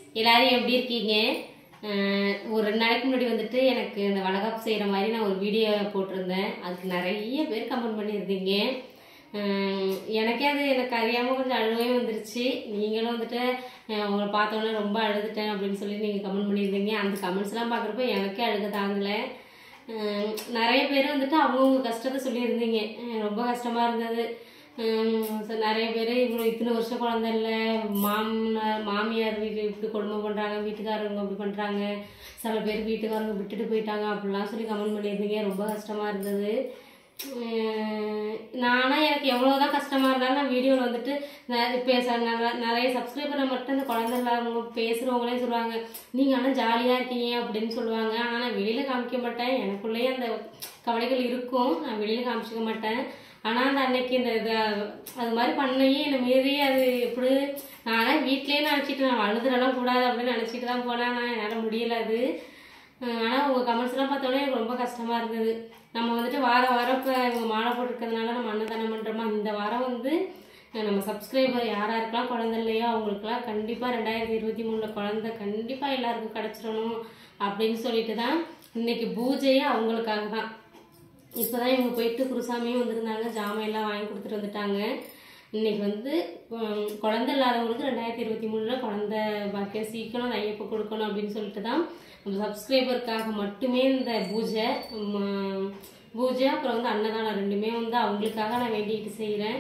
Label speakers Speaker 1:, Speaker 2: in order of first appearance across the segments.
Speaker 1: எல்லாரும் எப்படி இருக்கீங்க அஹ் ஒரு ரெண்டு நாளைக்கு முன்னாடி வந்துட்டு எனக்கு இந்த வளகாப்பு செய்கிற மாதிரி நான் ஒரு வீடியோ போட்டிருந்தேன் அதுக்கு நிறைய பேர் கமெண்ட் பண்ணியிருந்தீங்க அஹ் எனக்கே அது எனக்கு அறியாமல் கொஞ்சம் அழுவே வந்துருச்சு நீங்களும் வந்துட்டு அஹ் உங்களை பார்த்தோன்னே ரொம்ப அழுதுட்டேன் அப்படின்னு சொல்லி நீங்கள் கமெண்ட் பண்ணியிருந்தீங்க அந்த கமெண்ட்ஸ்லாம் பார்க்குறப்ப எனக்கே அழுக தாங்கலை அஹ் நிறைய பேர் வந்துட்டு அவங்கவுங்க கஷ்டத்தை சொல்லியிருந்தீங்க அஹ் ரொம்ப கஷ்டமாக இருந்தது ஹம் so நிறைய பேர் இவ்வளோ இத்தனை வருஷம் குழந்தை இல்லை மாமனார் மாமியார் வீட்டு இப்படி கொடுமை பண்ணுறாங்க வீட்டுக்காரங்க இப்படி பண்ணுறாங்க சில பேர் வீட்டுக்காரங்க விட்டுட்டு போயிட்டாங்க அப்படிலாம் சொல்லி கமெண்ட் பண்ணியிருந்தீங்க ரொம்ப கஷ்டமாக இருந்தது ஹம் நானா எனக்கு எவ்வளோதான் கஷ்டமாக இருந்தாலும் நான் வீடியோவில் வந்துட்டு நெ- பேச நெ- நிறைய சப்ஸ்கிரைபரை மட்டும் இந்த குழந்தை இல்லாதவங்க பேசுகிறவங்களே சொல்லுவாங்க நீங்கள் ஆனால் ஜாலியாக இருக்கீங்க அப்படின்னு சொல்லுவாங்க ஆனால் நான் வெளியில் காமிக்க மாட்டேன் எனக்குள்ளேயே அந்த கவலைகள் இருக்கும் நான் வெளியில் காமிச்சிக்க மாட்டேன் ஆனால் அந்த அன்னைக்கு இந்த இது அது மாதிரி பண்ணையே என்னை மீறி அது எப்படி நானே வீட்லயே நினச்சிட்டு நான் அழுதுறலாம் கூடாது அப்படின்னு நினச்சிட்டு தான் போனேன் ஆனால் என்னால் முடியல அது ஆனால் உங்கள் கமெண்ட்ஸ்லாம் பார்த்தோன்னே எனக்கு ரொம்ப கஷ்டமாக இருந்தது நம்ம வந்துட்டு வார வாரம் இப்போ இவங்க மாலை போட்டிருக்கிறதுனால நம்ம அன்னதானம் பண்ணுறோமா இந்த வாரம் வந்து அஹ் நம்ம சப்ஸ்கிரைபர் யார் யாருக்கெல்லாம் குழந்தை இல்லையோ அவங்களுக்குலாம் கண்டிப்பாக ரெண்டாயிரத்தி இருபத்தி மூணில் குழந்தை கண்டிப்பாக எல்லாருக்கும் கிடச்சிடணும் அப்படின்னு சொல்லிட்டு தான் இன்னைக்கு பூஜையே அவங்களுக்காக தான் இப்போதான் இவங்க போயிட்டு குருசாமியும் வந்திருந்தாங்க ஜாமான் எல்லாம் வாங்கி கொடுத்துட்டு வந்துட்டாங்க இன்னைக்கு வந்து உம், குழந்தை இல்லாதவங்களுக்கு ரெண்டாயிரத்தி இருபத்தி மூணில் குழந்தை பாக்கியம் சீக்கிரம் ஐயப்ப கொடுக்கணும் அப்படின்னு சொல்லிட்டு தான் நம்ம சப்ஸ்கிரைபருக்காக மட்டுமே இந்த பூஜை உம், பூஜை அப்புறம் வந்து அன்னதானம் ரெண்டுமே வந்து அவங்களுக்காக நான் வேண்டிக்கிட்டு செய்கிறேன்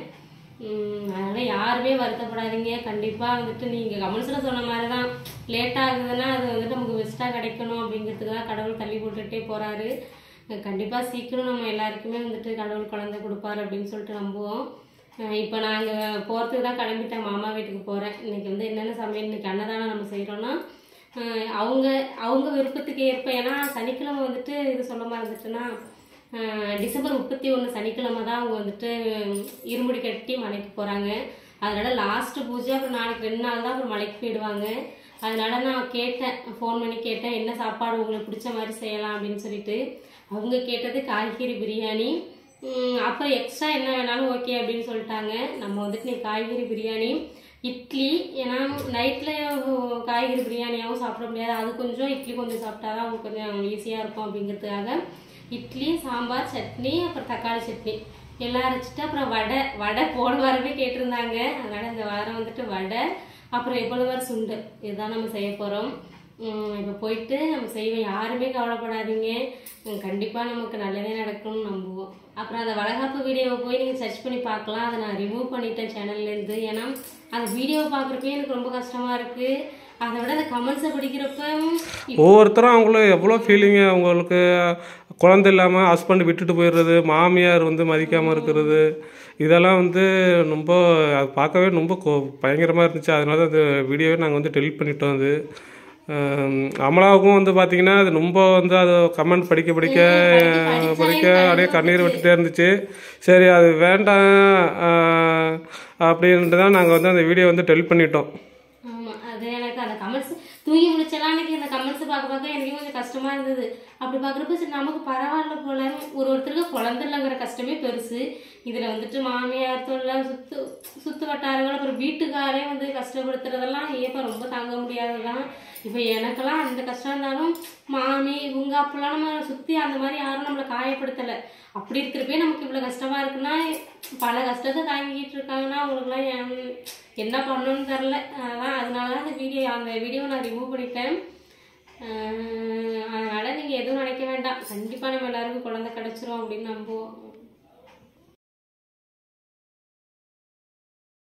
Speaker 1: அதனால் யாருமே வருத்தப்படாதீங்க கண்டிப்பாக வந்துட்டு நீங்கள் கமெண்ட்ஸில் சொன்ன மாதிரி தான் லேட் ஆகுதுன்னா அது வந்துட்டு நமக்கு பெஸ்ட்டாக கிடைக்கணும் அப்படிங்கிறதுக்கு தான் கடவுள் தள்ளி போட்டுகிட்டே போகிறாரு கண்டிப்பாக சீக்கிரம் நம்ம எல்லாருக்குமே வந்துட்டு கடவுள் குழந்தை கொடுப்பாரு அப்படின்னு சொல்லிட்டு நம்புவோம் இப்போ நாங்கள் போகிறதுக்கு தான் கிளம்பிட்டேன் மாமா வீட்டுக்கு போகிறேன் இன்னைக்கு வந்து என்னென்ன சமையல் இன்னைக்கு அன்னதானம் நம்ம செய்கிறோன்னா அவங்க அவங்க விருப்பத்துக்கு ஏற்ப ஏன்னா சனிக்கிழமை வந்துட்டு இது சொல்ல மறந்துட்டேன்னா அஹ் டிசம்பர் முப்பத்தி ஒன்று சனிக்கிழமை தான் அவங்க வந்துட்டு இருமுடி கட்டி மலைக்கு போகிறாங்க அதனால லாஸ்ட் பூஜை அப்புறம் நாளைக்கு ரெண்டு நாள் தான் அப்புறம் மலைக்கு போயிடுவாங்க அதனால நான் கேட்டேன் ஃபோன் பண்ணி கேட்டேன் என்ன சாப்பாடு உங்களுக்கு பிடிச்ச மாதிரி செய்யலாம் அப்படின்னு சொல்லிட்டு அவங்க கேட்டது காய்கறி பிரியாணி உம், அப்புறம் எக்ஸ்ட்ரா என்ன வேணாலும் ஓகே அப்படின்னு சொல்லிட்டாங்க நம்ம வந்துட்டு நீ காய்கறி பிரியாணி இட்லி ஏன்னா நைட்டில் காய்கறி பிரியாணியாகவும் சாப்பிட முடியாது அது கொஞ்சம் இட்லி கொஞ்சம் சாப்பிட்டா தான் அவங்களுக்கு கொஞ்சம் ஈஸியாக இருக்கும் அப்படிங்கிறதுக்காக இட்லி சாம்பார் சட்னி அப்புறம் தக்காளி சட்னி எல்லாம் அரைச்சிட்டு அப்புறம் வடை வடை போன வாரமே கேட்டிருந்தாங்க அதனால இந்த வாரம் வந்துட்டு வடை அப்புறம் எப்பொழுது சுண்டல் இதுதான் நம்ம செய்ய போகிறோம் இப்போ போயிட்டு நம்ம செய்வோம் யாருமே கவலைப்படாதீங்க கண்டிப்பாக நமக்கு நல்லதே நடக்கும்னு நம்புவோம் அப்புறம் அந்த வளகாப்பு வீடியோவை போய் நீங்கள் சர்ச் பண்ணி பார்க்கலாம் அதை நான் ரிமூவ் பண்ணிட்டேன் சேனல்லேருந்து ஏன்னா அந்த வீடியோவை பார்க்குறப்பே எனக்கு ரொம்ப கஷ்டமாக இருக்குது அதை விட அந்த கமெண்ட்ஸை படிக்கிறப்ப
Speaker 2: ஒவ்வொருத்தரும் அவங்களும் எவ்வளோ ஃபீலிங்கு அவங்களுக்கு குழந்தை இல்லாமல் ஹஸ்பண்ட் விட்டுட்டு போயிடுறது மாமியார் வந்து மதிக்காமல் இருக்கிறது இதெல்லாம் வந்து ரொம்ப அது பார்க்கவே ரொம்ப கொ- பயங்கரமாக இருந்துச்சு அதனால தான் அந்த வீடியோவை நாங்கள் வந்து டெலிட் பண்ணிட்டோம் அது அஹ் அமலாவுக்கும் வந்து பார்த்தீங்கன்னா அது ரொம்ப வந்து அது கமெண்ட் படிக்க படிக்க படிக்க அப்படியே கண்ணீர் விட்டுட்டே இருந்துச்சு சரி அது வேண்டாம் அஹ் அப்படின்ட்டு தான் நாங்கள் வந்து அந்த வீடியோ வந்து டெலிட் பண்ணிட்டோம்
Speaker 1: ஆமா அது எனக்கு அந்த கமெண்ட்ஸ் தூங்கி முடிச்சலாம் அன்னைக்கு அந்த கமெண்ட்ஸ் பார்க்க பார்க்க எனக்கு கொஞ்சம் கஷ்டமா இருந்தது அப்படி பார்க்குறப்ப சரி நமக்கு பரவாயில்ல போல ஒரு ஒருத்தருக்கு குழந்தை இல்லைங்கிற கஷ்டமே பெருசு இதுல வந்துட்டு மாமியார் தொல்லை சுத்து சுத்து வட்டாரங்கள் அப்புறம் வீட்டுக்காரே வந்து கஷ்டப்படுத்துறதெல்லாம் ஏப்ப ரொம்ப தாங்க முடியாதுதான் இப்போ எனக்கெல்லாம் அந்த கஷ்டம் இருந்தாலும் மாமி இவங்க அப்பெல்லாம் நம்ம சுத்தி அந்த மாதிரி யாரும் நம்மளை காயப்படுத்தலை அப்படி இருக்கிறப்பே நமக்கு இவ்வளோ கஷ்டமா இருக்குன்னா பல கஷ்டத்தை தாங்கிட்டு இருக்காங்கன்னா அவங்களுக்குலாம் ஏன் என்ன பண்ணணும்னு தெரில அதான் அதனால தான் அந்த வீடியோ அந்த வீடியோ நான் ரிமூவ் பண்ணிட்டேன் அஹ் அதனால நீங்கள் எதுவும் நினைக்க வேண்டாம் கண்டிப்பாக நம்ம எல்லாருக்கும் குழந்தை கிடச்சிரும் அப்படின்னு நம்புவோம்